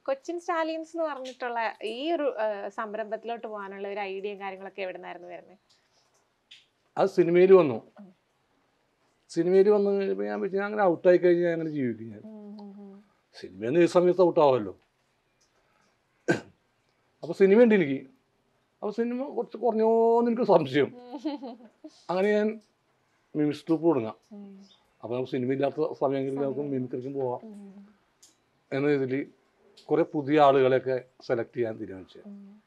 Cochin Stallions എന്ന് പറഞ്ഞിട്ടുള്ള ഈ ഒരു ആ, സംരംഭത്തിലോട്ട് പോകാനുള്ള ഒരു ഐഡിയയും കാര്യങ്ങളൊക്കെ എവിടെ നിന്നായിരുന്നു വരുന്നത് അത് സിനിമയിൽ വന്നു സിനിമയിൽ വന്ന് കഴിഞ്ഞപ്പോൾ ഞാൻ വെച്ചാൽ അങ്ങനെ ഔട്ടായി കഴിഞ്ഞാൽ അങ്ങനെ ജീവിക്കും ഞാൻ സിനിമയിൽ നിന്ന് ഈ സമയത്ത് ഔട്ടാവുമല്ലോ അപ്പോൾ സിനിമ ഉണ്ട് എനിക്ക് അപ്പോൾ സിനിമ കുറച്ച് കുറഞ്ഞോന്ന് എനിക്ക് സംശയം അങ്ങനെ ഞാൻ മിമിക്സ് ട്രൂപ്പ് തുടങ്ങാം അപ്പോൾ നമുക്ക് സിനിമ ഇല്ലാത്ത സമയങ്ങളിൽ നമുക്ക് മിമിക്രിക്കും പോവാം എന്ന ഇതിൽ കുറേ പുതിയ ആളുകളെയൊക്കെ സെലക്ട് ചെയ്യാൻ തീരുമാനിച്ചു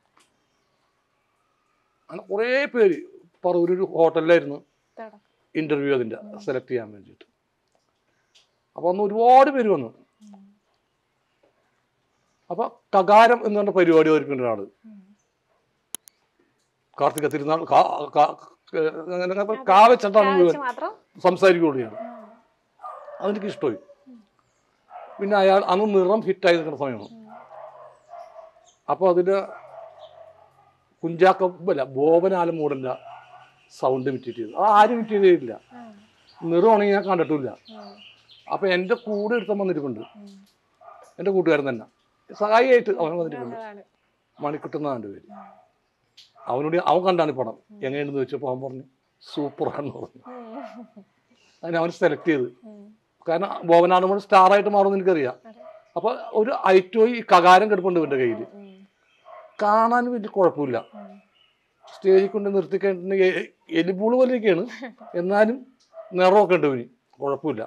അങ്ങനെ കുറേ പേര് പറവൂരൊരു ഹോട്ടലിലായിരുന്നു ഇൻ്റർവ്യൂ അതിൻ്റെ സെലക്ട് ചെയ്യാൻ വേണ്ടിയിട്ട് അപ്പോൾ അന്ന് ഒരുപാട് പേര് വന്നു അപ്പോൾ കകാരം എന്ന് പറഞ്ഞ പരിപാടി ഒരുക്കുന്ന ഒരാൾ കാർത്തിക തിരുനാൾ കാ കാ- അങ്ങനെ കാ വെച്ചിട്ടാണ് മുഴുവൻ മാത്രം സംസാരിക്കുകയുള്ളൂ ഞാൻ അതെനിക്ക് ഇഷ്ടമായി പിന്നെ അയാൾ അന്ന് നിറം ഹിറ്റായി നിൽക്കുന്ന സമയമാണ് അപ്പോൾ അതിൻ്റെ കുഞ്ചാക്ക അല്ല ബോബനാല മോഡലിൻ്റെ സൗണ്ട് ഇമിറ്റേറ്റ് ചെയ്തു അത് ആരും ഇമിറ്റേറ്റ് ചെയ്തിട്ടില്ല നിറമാണെങ്കിൽ ഞാൻ കണ്ടിട്ടില്ല അപ്പോൾ എൻ്റെ കൂടെ എടുത്ത വന്നിട്ടുണ്ട് എൻ്റെ കൂട്ടുകാരൻ തന്നെ സഹായിയായിട്ട് അവൻ വന്നിട്ടുണ്ട് അതാണ് മണിക്കുട്ടൻ എന്നാണ് എൻ്റെ പേര് അവനോട് അവൻ കണ്ടാണ് ഈ പടം എങ്ങനെയാണെന്ന് ചോദിച്ചപ്പോൾ അവൻ പറഞ്ഞു സൂപ്പറാണെന്ന് പറഞ്ഞു അതിന് അവൻ സെലക്ട് ചെയ്ത് കാരണം ബോബനാടുമ്പോൾ സ്റ്റാർ ആയിട്ട് മാറുമെന്ന് എനിക്കറിയാം അപ്പോൾ ഒരു ഐറ്റോയി കകാരം കിടപ്പുണ്ട് ഇവൻ്റെ കയ്യിൽ കാണാൻ വലിയ കുഴപ്പമില്ല സ്റ്റേജിൽ കൊണ്ട് നിർത്തി കഴിഞ്ഞിട്ടുണ്ടെങ്കിൽ എലിപ്പൂള് പോലെയൊക്കെയാണ് എന്നാലും നിറമൊക്കെ ഉണ്ട് ഇവന് കുഴപ്പമില്ല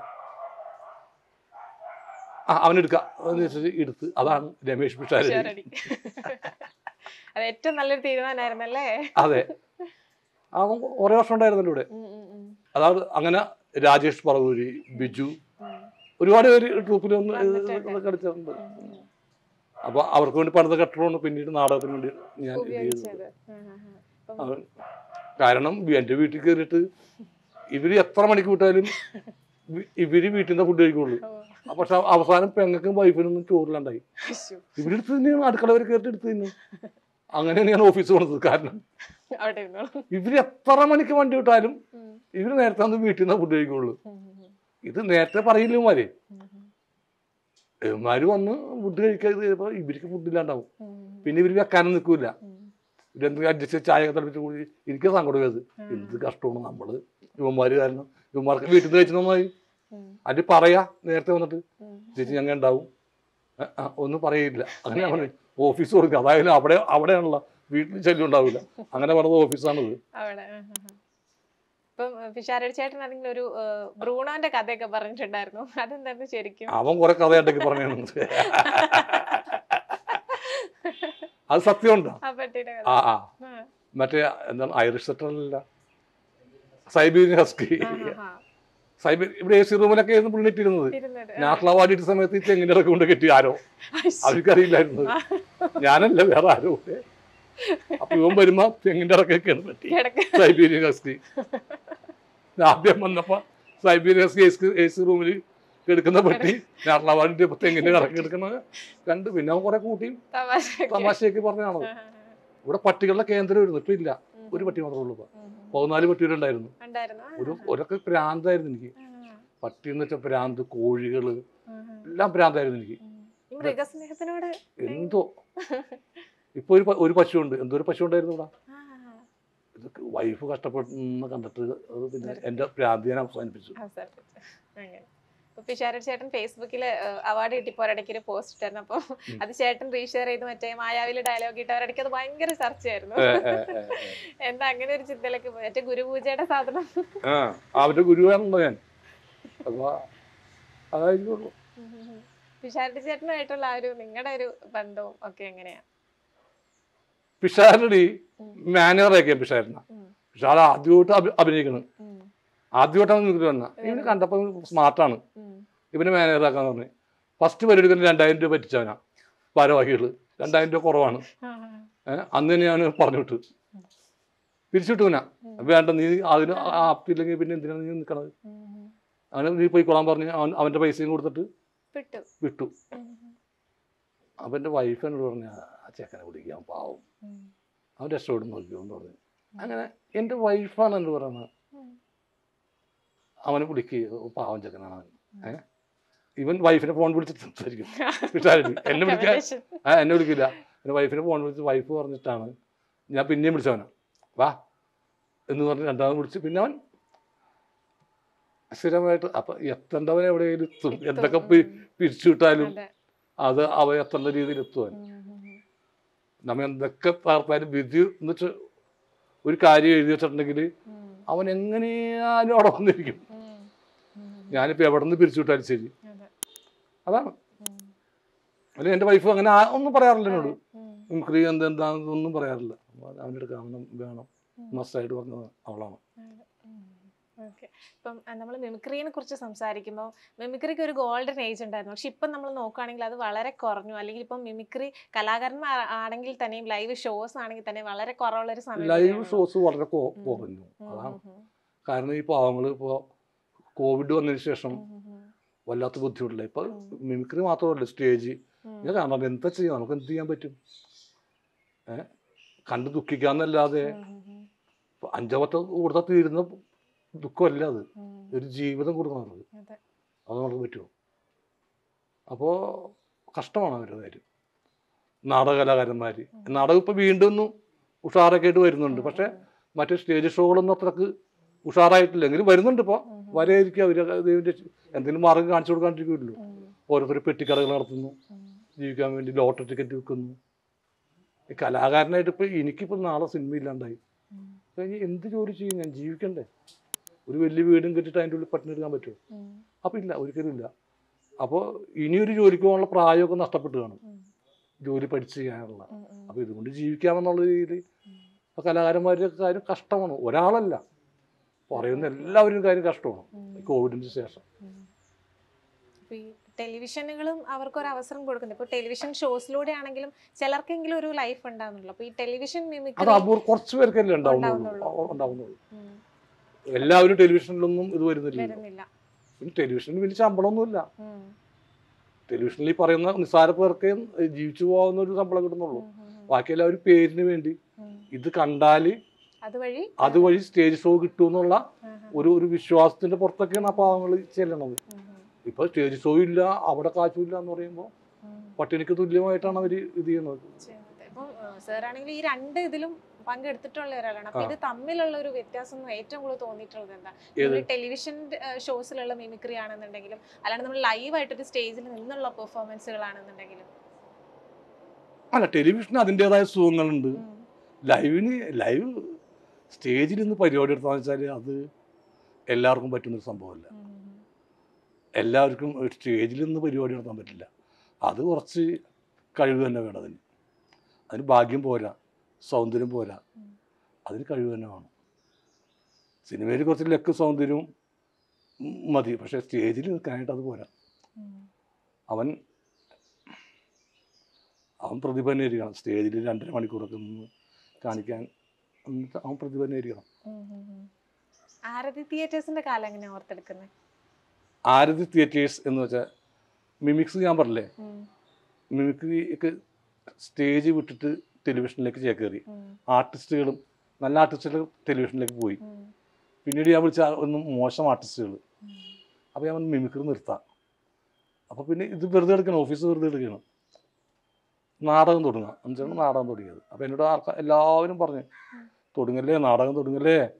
ആ അവനെടുക്കാം എന്ന് വെച്ചിട്ട് എടുത്ത് അതാണ് രമേഷ് പിഷാരി ശരി. അത് ഏറ്റവും നല്ലൊരു തീരുമാനമായിരുന്നല്ലേ അതെ അവൻ കുറേ വർഷം ഉണ്ടായിരുന്നല്ലോ ഇവിടെ ഉം, ഉം, ഉം. അതായത് അങ്ങനെ രാജേഷ് പറവൂരി ബിജു ഒരുപാട് പേര് ട്രൂപ്പിൽ വന്ന് വന്നിട്ടുണ്ട്. കളിച്ചിട്ടുണ്ട് അപ്പൊ അവർക്ക് വേണ്ടി പണിത കെട്ടിടമാണ് പിന്നീട് നാടകത്തിന് വേണ്ടി ഞാൻ ഇത് ചെയ്തത് ഉപയോഗിച്ചത് ഉം, ഉം, ഉം. അപ്പം അവൻ കാരണം എൻ്റെ വീട്ടിൽ കയറിയിട്ട് ഇവര് എത്ര മണിക്ക് വിട്ടാലും വി- ഇവര് വീട്ടിൽ നിന്ന് ഫുഡ് കഴിക്കുള്ളൂ ഓ, പക്ഷെ അവസാനം പെങ്ങൾക്കും വൈഫിനൊന്നും ചോറിലുണ്ടായി ശ്ശോ. ഇവരെടുത്ത് തന്നെയാണ് അടുക്കള വരെ കയറിയിട്ട് എടുത്ത് തിന്നു അങ്ങനെയാണ് ഞാൻ ഓഫീസ് പോണത് കാരണം അവിടെ ഇരുന്നോളൂ ഇവര് എത്ര മണിക്ക് വണ്ടി വിട്ടാലും ഉം, ഇവര് നേരത്തെ വന്ന് വീട്ടിൽ നിന്ന് ഫുഡ് കഴിക്കുള്ളൂ ഉം, ഉം, ഇത് നേരത്തെ പറയില്ല ഇവന്മാര് ഉം, ഉം, ഇവന്മാര് വന്ന് ഫുഡ് കഴിക്കാതെ ചിലപ്പോൾ ഇവർക്ക് ഫുഡ് ഇല്ലാണ്ടാവും ഉം, പിന്നെ ഇവര് വെക്കാനും നിൽക്കൂല ഉം. ഇവരെന്തെങ്കിലും അഡ്ജസ്റ്റ് ചെയ്ത് ചായ ഒക്കെ തിളപ്പിച്ച് കൂടി എനിക്ക് സങ്കടം അത് എന്ത് കഷ്ടമാണ് നമ്മള് ഇവന്മാര് കാരണം ഇവന്മാർക്ക് വീട്ടിൽ നിന്ന് കഴിച്ചു നന്നായി ഉം, അത് പറയാ നേരത്തെ വന്നിട്ട് ഉം. ചേച്ചി ഞങ്ങൾ ഉണ്ടാവും ആ, ആ, ഒന്നും പറയില്ല അങ്ങനെ പറഞ്ഞു ഓഫീസ് കൊടുക്കുക അതായത് അവിടെ അവിടെയാണല്ലോ വീട്ടിൽ ശല്യം ഉണ്ടാവില്ല അങ്ങനെ പറഞ്ഞത് ഓഫീസാണിത് അവിടെ ഉം, ഉം, ഉം. ഇപ്പം പിഷാരടി ചേട്ടനാണെങ്കിൽ ഒരു ആ, ബ്രൂണോന്റെ കഥയൊക്കെ പറഞ്ഞിട്ടുണ്ടായിരുന്നു അതെന്തായിരുന്നു ശരിക്കും അവൻ കുറെ കഥയായിട്ടൊക്കെ പറഞ്ഞു അത് സത്യമുണ്ടോ ആ പട്ടിയുടെ കഥ ആ ആ ആ, മറ്റേ എന്താണ് ഐറിഷ് സെറ്ററല്ല സൈബീരിയൻ ഹസ്കി ആ, ആ, ആ. സൈബീർ ഇവിടെ എ സി റൂമിലൊക്കെ ആയിരുന്നു പുള്ളിട്ടിരുന്നത് ഇരുന്നത് നാഷണൽ അവാർഡ് കിട്ടിയ സമയത്ത് ഈ തെങ്ങിൻ്റെ ഇടയ്ക്ക് കൊണ്ട് കെട്ടി ആരോ അവർക്കറിയില്ലായിരുന്നു ഞാനല്ല വേറെ ആരോ കൂടെ അപ്പൊ ഇവൻ വരുമ്പോ തെങ്ങിൻ്റെ ഇടയ്ക്കൊക്കെയാണ് പറ്റി കിടക്ക് സൈബീരിയൻ ഹസ്കി ആദ്യം വന്നപ്പോ സൈബീരിയൻ ഹസ്കി എ സി റൂമിൽ എടുക്കുന്ന പെട്ടി നാഷണൽ അവാർഡ് കിട്ടിയപ്പോ തെങ്ങിൻ്റെ ഇടയ്ക്ക് എടുക്കുന്നത് കണ്ട് പിന്നെ അവൻ കുറെ കൂട്ടിയും തമാശ തമാശയൊക്കെ പറഞ്ഞാണത് ഇവിടെ പട്ടികളുടെ കേന്ദ്രമായിരുന്നു ഇപ്പൊ ഇല്ല ഒരു പട്ടി മാത്രമേ ഉള്ളൂ ഇപ്പൊ പതിനാല് പട്ടികളുണ്ടായിരുന്നു ഉണ്ടായിരുന്നു ആ, ഒരു ഒരൊക്കെ ഭ്രാന്തായിരുന്നു എനിക്ക് ആ, പട്ടി എന്ന് വെച്ചാൽ ഭ്രാന്ത് കോഴികള് ആ, ആ. എല്ലാം ഭ്രാന്തായിരുന്നു എനിക്ക് ഉം. ഈ മൃഗസ്നേഹത്തിനോട് എന്തോ ഇപ്പൊ ഒരു പ- ഒരു പശു ഉണ്ട് എന്തോ ഒരു പശു ഉണ്ടായിരുന്നു ഇവിടെ ആ, ഇതൊക്കെ വൈഫ് കഷ്ടപ്പെടുന്ന കണ്ടിട്ട് അത് പിന്നെ എന്റെ ഭ്രാന്തി ഞാൻ അവസാനിപ്പിച്ചു അവസാനിപ്പിച്ചു. അങ്ങനെ ഇപ്പൊ പിഷാരടി ചേട്ടൻ ഫേസ്ബുക്കിൽ അവാർഡ് കിട്ടിയപ്പോൾ ഒരിടയ്ക്ക് ഒരു പോസ്റ്റ് ഇട്ടായിരുന്നു അപ്പൊ അത് ചേട്ടൻ റീഷെയർ ചെയ്ത് മറ്റേ മായാവില് ഡയലോഗ് ഇട്ട് ഒരിടയ്ക്ക് അത് ഭയങ്കര ചർച്ചയായിരുന്നു ഏ, ഏ, ഏ, ഏ. എന്താ അങ്ങനെ ഒരു ചിന്തയിലേക്ക് പോയി മറ്റേ ഗുരുപൂജയുടെ സാധനം ആ അവന്റെ ഗുരുവാണല്ലോ ഞാൻ അപ്പൊ അതായിരിക്കുള്ളൂ പിഷാരടി ചേട്ടനുമായിട്ടുള്ള ആ ഒരു നിങ്ങളുടെ ഒരു ബന്ധവും ഒക്കെ എങ്ങനെയാ പിഷാരടി മാനേജറൊക്കെ പിഷാരന ഉം. പിഷാർ ആദ്യമായിട്ട് അഭി- അഭിനയിക്കണം ഉം, ആദ്യമായിട്ടാണ് നിൽക്കുന്നത് വന്ന ഇവന് കണ്ടപ്പോൾ സ്മാർട്ടാണ് ഉം, ഇവന് മാനേജറാക്കാന്ന് പറഞ്ഞു ഫസ്റ്റ് പരിപാടിക്ക് രണ്ടായിരം രൂപ പറ്റിച്ചവനാ ഭാരവാഹികൾ രണ്ടായിരം രൂപ കുറവാണ് ആ, ഏഹ് അന്ന് തന്നെ ഞാൻ പറഞ്ഞു വിട്ടു പിരിച്ചുവിട്ടു പിന്നെ വേണ്ട നീ അതിന് ആപ്പില്ലെങ്കിൽ പിന്നെ എന്തിനാണ് നീ നിൽക്കണത് ഉം, ഉം. അവനെ നീ പോയിക്കോളാൻ പറഞ്ഞ് അവൻ അവൻ്റെ പൈസയും കൊടുത്തിട്ട് വിട്ടു വിട്ടു ഉം, അപ്പം എൻ്റെ വൈഫ് എന്നോട് പറഞ്ഞു ആ ചെക്കനെ വിളിക്കാൻ പാവം ഉം, അവൻ രക്ഷപ്പെടും നോക്കിയോ എന്ന് പറഞ്ഞു അങ്ങനെ എൻ്റെ വൈഫാണ് എന്നോട് പറയുന്നത് ഉം. അവനെ വിളിക്കുക പാവം ചെക്കനാണ് അവൻ ഏഹ് ഇവൻ വൈഫിനെ ഫോൺ വിളിച്ചിട്ട് സംസാരിക്കും പിഷാരടി എന്നെ വിളിക്കാൻ Recommendation. ആ എന്നെ വിളിക്കില്ല എൻ്റെ വൈഫിനെ ഫോൺ വിളിച്ച് വൈഫ് പറഞ്ഞിട്ടാണ് ഞാൻ പിന്നെയും വിളിച്ചവനാ വാ എന്ന് പറഞ്ഞ് രണ്ടാമത് വിളിച്ച് പിന്നെ അവൻ സ്ഥിരമായിട്ട് അപ്പൊ എത്തേണ്ടവൻ എവിടെയെങ്കിലും എത്തും എത്തും. എന്തൊക്കെ പി- ഉം. പിരിച്ചുവിട്ടാലും അതെ. അത് അവ എത്തേണ്ട രീതിയിൽ എത്തുവാൻ ഉം, ഉം, ഉം. നമ്മ എന്തൊക്കെ തകർത്താലും വിധി എന്ന് വെച്ചാൽ ഒരു കാര്യം എഴുതി വെച്ചിട്ടുണ്ടെങ്കിൽ ഉം, അവൻ എങ്ങനെയാലും അവിടെ വന്നിരിക്കും ഉം, ഉം. ഞാനിപ്പോൾ എവിടെ നിന്ന് പിരിച്ചുവിട്ടാലും ശരി അതെ. അതാണ് ഉം. അല്ലെങ്കിൽ എൻ്റെ വൈഫ് അങ്ങനെ ആ- ഒന്നും പറയാറില്ല എന്നോട് ഉം. മിമിക്രി എന്ത് എന്താണെന്നൊന്നും പറയാറില്ല അവൻ്റെ അടുത്ത് അവനും വേണം മസ്റ്റായിട്ട് പറഞ്ഞത് അവളാണ് ഓക്കെ ഇപ്പം നമ്മൾ മിമിക്രീനെ കുറിച്ച് സംസാരിക്കുമ്പോൾ മിമിക്രിക്ക് ഒരു ഗോൾഡൻ ഏജ് ഉണ്ടായിരുന്നു പക്ഷെ ഇപ്പം നമ്മൾ നോക്കുകയാണെങ്കിൽ അത് വളരെ കുറഞ്ഞു അല്ലെങ്കിൽ ഇപ്പം മിമിക്രി കലാകാരന്മാർ ആണെങ്കിൽ തന്നെയും ലൈവ് ഷോസ് ആണെങ്കിൽ തന്നെ വളരെ കുറവുള്ള ഒരു സമയം ലൈവ് തന്നെയാണ്. ഷോസ് വളരെ കൊ- ഉം. കുറഞ്ഞു ഉം, അതാണ് ഉം, ഉം. കാരണം ഈ പാവങ്ങൾ ഇപ്പോൾ കോവിഡ് വന്നതിന് ശേഷം ഉം, ഉം, ഉം. വല്ലാത്ത ബുദ്ധിമുട്ടില്ല ഇപ്പൊ ഉം. മിമിക്രി മാത്രമല്ല സ്റ്റേജ് ഉം. ഞാൻ കാണാം എന്താ ചെയ്യാം നമുക്ക് എന്ത് ചെയ്യാൻ പറ്റും ഏഹ് കണ്ട് ദുഃഖിക്കാന്നല്ലാതെ ഉം, ഉം, ഉം. ഇപ്പൊ അഞ്ചാമത്തെ കൊടുത്താൽ തീരുന്ന ദുഃഖമല്ല അത് ഉം. ഒരു ജീവിതം കൊടുക്കുന്നത് അതെ. അത് നമുക്ക് പറ്റുമോ അപ്പോൾ കഷ്ടമാണ് അവരുടെ കാര്യം നാടകകലാകാരന്മാർ നാടകം ഇപ്പോൾ വീണ്ടും ഒന്ന് ഉഷാറൊക്കെ ആയിട്ട് വരുന്നുണ്ട് പക്ഷേ മറ്റേ സ്റ്റേജ് ഷോകളൊന്നും അത്രക്ക് ഉഷാറായിട്ടില്ല എങ്കിലും വരുന്നുണ്ട് ഇപ്പോൾ ഉം, ഉം. വരെയായിരിക്കും അവർ ഇതിൻ്റെ എന്തെങ്കിലും മാർഗം കാണിച്ചു കൊടുക്കാണ്ടിരിക്കുമല്ലോ ഉം, ഓരോരുത്തർ പെട്ടിക്കടകൾ നടത്തുന്നു ഉം. ജീവിക്കാൻ വേണ്ടി ലോട്ടറി ടിക്കറ്റ് വിൽക്കുന്നു ഈ കലാകാരനായിട്ട് ഇപ്പോൾ എനിക്കിപ്പോൾ നാളെ സിനിമ ഇല്ലാണ്ടായി ഉം. അപ്പോൾ ഇനി എന്ത് ജോലി ചെയ്യും ഞാൻ ജീവിക്കണ്ടേ ഒരു വലിയ വീടും കെട്ടിട്ട് അതിൻ്റെ ഉള്ളിൽ പട്ടിണി എടുക്കാൻ പറ്റുമോ ഉം. അപ്പോൾ ഇല്ല ഒരിക്കലും ഇല്ല അപ്പോൾ ഇനിയൊരു ജോലിക്ക് പോകാനുള്ള പ്രായമൊക്കെ നഷ്ടപ്പെട്ട് കാണും ഉം. ജോലി പഠിച്ച് ചെയ്യാനുള്ള ഉം, ഉം. അപ്പോൾ ഇതുകൊണ്ട് ജീവിക്കാമെന്നുള്ള രീതിയിൽ ഇപ്പോൾ കലാകാരന്മാരുടെ കാര്യം കഷ്ടമാണ് ഒരാളല്ല പറയുന്ന എല്ലാവരും കാര്യം കഷ്ടമാണ് ഉം. ഈ കോവിഡിന് ശേഷം ഇപ്പൊ ഈ ടെലിവിഷനുകളും അവർക്കൊരു അവസരം കൊടുക്കുന്നത് ഇപ്പൊ ടെലിവിഷൻ ഷോസിലൂടെ ആണെങ്കിലും ചിലർക്കെങ്കിലും ഒരു ലൈഫ് ഉണ്ടാവുന്നുള്ളൂ അപ്പൊ ഈ ടെലിവിഷൻ അത് മിമിക്രി അപൂർവ കുറച്ച് പേർക്കല്ലേ ഉണ്ടാവുന്നുള്ളൂ ഉണ്ടാവുന്നുള്ളൂ. ഉണ്ടാവുന്നുള്ളൂ എല്ലാവരും ടെലിവിഷനിലൊന്നും ഇത് വരുന്നില്ല വരുന്നില്ല പിന്നെ ടെലിവിഷനിൽ വലിയ ശമ്പളമൊന്നുമില്ല ഉം. ടെലിവിഷനിൽ ഈ പറയുന്ന നിസ്സാര പേർക്ക് ജീവിച്ചു പോകുന്ന ഒരു ശമ്പളം കിട്ടുന്നുള്ളൂ ഉം, ഉം, ഉം. ബാക്കി എല്ലാവരും പേരിന് വേണ്ടി ഉം. ഇത് കണ്ടാൽ അതുവഴി അതുവഴി സ്റ്റേജ് ഷോ കിട്ടുമെന്നുള്ള ആഹാ. ഒരു ഒരു വിശ്വാസത്തിന്റെ പുറത്തൊക്കെയാണ് ആ പാവങ്ങൾ ചെല്ലണത് ഉം, ഉം, ഇപ്പൊ സ്റ്റേജ് ഷോ ഇല്ല അവിടെ കാശുമില്ല എന്ന് പറയുമ്പോൾ ഉം. പട്ടിണിക്ക് തുല്യമായിട്ടാണ് അവർ ഇത് ചെയ്യുന്നത് ചെയ്യുന്നത്. ഇപ്പം സാർ ആണെങ്കിൽ ഈ രണ്ട് ഇതിലും പങ്കെടുത്തിട്ടുള്ള ഒരാളാണ് അപ്പൊ ഇത് തമ്മിലുള്ള ഒരു വ്യത്യാസം എന്ന് ഏറ്റവും കൂടുതൽ തോന്നിയിട്ടുള്ളത് എന്താ ഏത്? ടെലിവിഷൻ ഷോസിലുള്ള മിമിക്രി ആണെന്നുണ്ടെങ്കിലും അല്ലാണ്ട് നമ്മൾ ലൈവ് ആയിട്ട് ഒരു സ്റ്റേജിൽ നിന്നുള്ള പെർഫോമൻസുകളാണെന്നുണ്ടെങ്കിലും അല്ല ടെലിവിഷന് അതിൻ്റെതായ സുഖങ്ങളുണ്ട് ഉം. ലൈവിന് ലൈവ് സ്റ്റേജിൽ നിന്ന് പരിപാടി എടുത്താന്ന് വെച്ചാൽ അത് എല്ലാവർക്കും പറ്റുന്നൊരു സംഭവമല്ല ഉം, ഉം, എല്ലാവർക്കും ഒരു സ്റ്റേജിൽ നിന്ന് പരിപാടി നടത്താൻ പറ്റില്ല അത് കുറച്ച് കഴിവ് തന്നെ വേണം അതിന് അതിന് ഭാഗ്യം പോരാ സൗന്ദര്യം പോരാ ഉം. അതിന് കഴിവ് തന്നെ വേണം സിനിമയിൽ കുറച്ച് ലക്ക് സൗന്ദര്യവും ഉം, മതി പക്ഷേ സ്റ്റേജിൽ നിൽക്കാനായിട്ട് അത് പോരാ ഉം. അവൻ അവൻ പ്രതിഭ തന്നെ ഇരിക്കണം സ്റ്റേജിൽ രണ്ടര മണിക്കൂറൊക്കെ നിന്ന് കാണിക്കാൻ എന്നിട്ട് അവൻ പ്രതിഭ തന്നെ ഇരിക്കണം ഉം, ഉം, ഉം. ആരതി തിയേറ്റേഴ്സിന്റെ കാലം എങ്ങനെയാ ഓർത്തെടുക്കുന്നത് ആരതി തിയേറ്റേഴ്സ് എന്ന് വെച്ചാൽ മിമിക്സ് ഞാൻ പറഞ്ഞില്ലേ മിമിക്രിക്ക് സ്റ്റേജ് വിട്ടിട്ട് ടെലിവിഷനിലേക്ക് ചേക്കേറി ആർട്ടിസ്റ്റുകളും നല്ല ആർട്ടിസ്റ്റുകൾ ടെലിവിഷനിലേക്ക് പോയി പിന്നീട് ഞാൻ വിളിച്ച ഒന്നും മോശം ആർട്ടിസ്റ്റുകൾ അപ്പോൾ ഞാൻ പറഞ്ഞു, മിമിക്രി നിർത്താം അപ്പോൾ പിന്നെ ഇത് വെറുതെ എടുക്കണം ഓഫീസ് വെറുതെ എടുക്കണം നാടകം തുടങ്ങാം എന്നുവെച്ചാണ് നാടകം തുടങ്ങിയത് അപ്പോൾ എന്നോട് ആൾക്കാർ എല്ലാവരും പറഞ്ഞു തുടങ്ങല്ലേ നാടകം തുടങ്ങല്ലേ